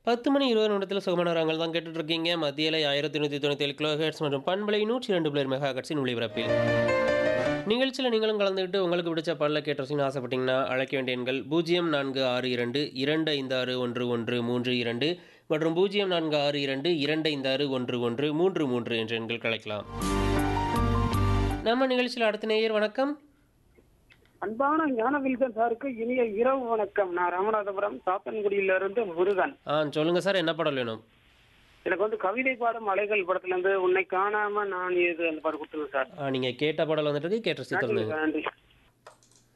10 மணி 20 நிமிடத்தில் சுகமான ராங்கள் தான் கேட்டுட்டு இருக்கீங்க. மத்தியில 1197 கிலோ ஹெர்ட்ஸ் மற்றும் பண்பலை 102 மெகா ஹெர்ட்ஸின் ஒளிபரப்பில். நிகழ்ச்சியில நீங்களும் கலந்துக்கிட்டு உங்களுக்கு பிடிச்ச பாடல கேட்டு ரசிக்கணும்னு ஆசைப்பட்டீங்கன்னா அழைக்க வேண்டிய எண்கள் 0462 256 1132 மற்றும் 0462 256 1133 என்ற எண்களுக்கு அழைக்கலாம். நம்ம நிகழ்ச்சியில் அடுத்த நேயர் வணக்கம். அன்பான ஞானவில்சன் சாருக்கு இனிய இரவு வணக்கம் நான் ராமநாதபுரம் சாத்தன்குடியில இருந்து முருகன் ஆ சொல்லுங்க சார் என்ன பாடல் வேணும்? எனக்கு வந்து கவிதை பாடும் அலைகள் படத்துல இருந்து உன்னை காணாம நான் ஏது அந்த பாட்டு கொடுத்துருங்க சார் ஆ நீங்க கேட்ட பாடல் வந்துட்டு இருக்கு கேட்டு ரசித்து நன்றி சொல்லுங்க. நன்றி